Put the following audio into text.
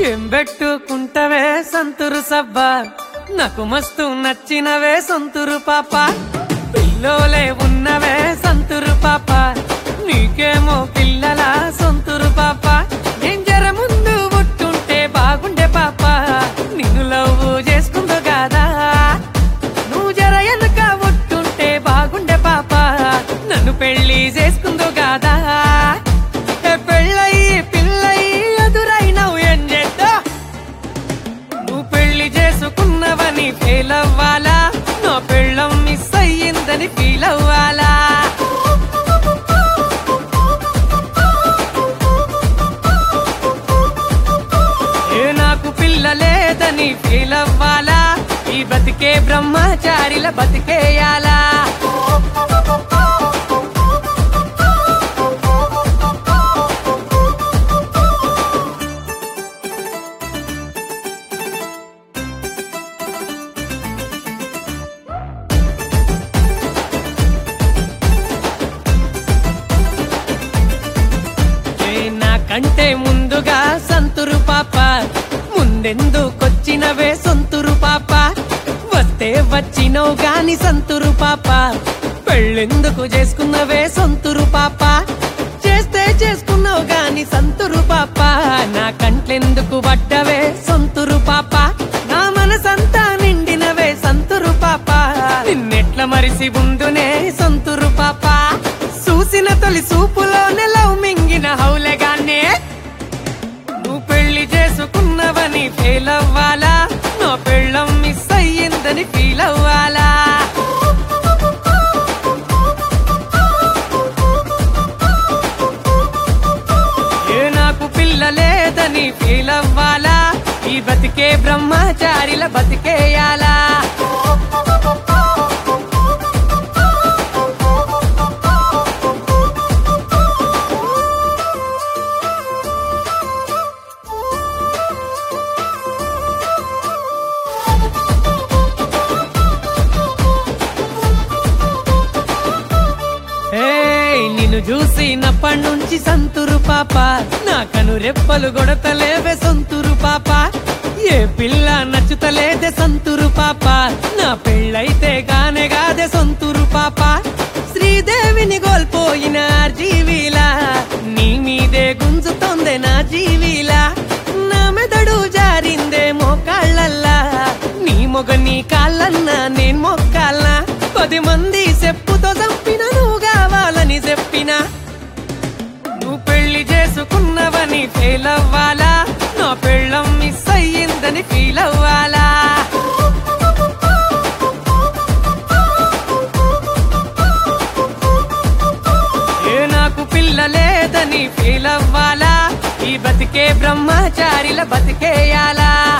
ఏం పెట్టుకుంటవే సంతురు సబ్బా నాకు మస్తు నచ్చినవే సొంతురు పాప పిల్లోలే ఉన్నవే సంతురు పాప నీకేమో పిల్లల సొంతురు పాప ఏం జర ముందు పుట్టుంటే బాగుండే పాప నిన్ను లవ్ చేసుకుందో కాదా నువ్వు జర వెనక పుట్టుంటే బాగుండే పాప నన్ను పెళ్లి చేసుకుందో కాదా ఏ పెళ్ళయి పిల్లయి ఎదురైనవు ఏం చేద్దా నువ్వు పెళ్లి చేసుకున్నవని ఫెయిల్ అవ్వాలా నా పెళ్ళం మిస్ అయ్యిందని ఫీల్ అవ్వాలా ఏ నాకు పిల్ల లేదని ఫీల్ అవ్వాలా ఈ బతికే బ్రహ్మచారిల బతికేయాలా ఏ నాకంటే ముందుగా సంతురు పాప ముందెందుకొచ్చినవే సొంతురు పాప వస్తే వచ్చినవు గాని సంతురు పాప పెళ్ళెందుకు చేసుకున్నవే సొంతురు పాప చేస్తే చేసుకున్నావు గాని సంతురు పాప నా కంట్లెందుకు పడ్డవే సొంతురు పాప నా మనసంతా నిండినవే సంతురు పాప నిన్నెట్ల మరిసి ఉందునే సొంతురు పాప చూసిన తొలి చూపులోనే లవ్ మింగిన హౌలెగానే నువ్వు పెళ్లి చేసుకున్నవని ఫెయిల్ అవ్వాలా నా పెళ్ళం మిస్ అయ్యిందని ఫీల్ అవ్వాలా ఏ నాకు పిల్ల లేదని ఫీల్ అవ్వాలా ఈ బతికే బ్రహ్మచారిల బతికేయాలా ఏయ్ నిన్ను చూసినప్పటి నుంచి సంతురు పాప నా కను రెప్పలు గొడతలేవే సొంతురు పాప ఏ పిల్ల నచ్చుతలేదే సంతురు పాప నా పెళ్ళైతే గానే గాదే సొంతురు పాప శ్రీదేవిని కోల్పోయిన జీవిలా నీ మీదే గుంజుతోందే నా జీవిలా నా మెదడు జారిందే మోకాళ్ళల్లా నీ మొగ నీ కాళ్ళన్నా నేను మొక్కాలనా పది మంది చెప్పుతో చంపిన నువ్వు కావాలని చెప్పిన నువ్వు పెళ్లి చేసుకున్నవని ఫెయిల్ అవ్వాలా నా పెళ్ళం మిస్ అయ్యిందని ఫీల్ అవ్వాలా ఏ నాకు పిల్ల లేదని ఫీల్ అవ్వాలా ఈ బతికే బ్రహ్మచారిల బతికేయాలా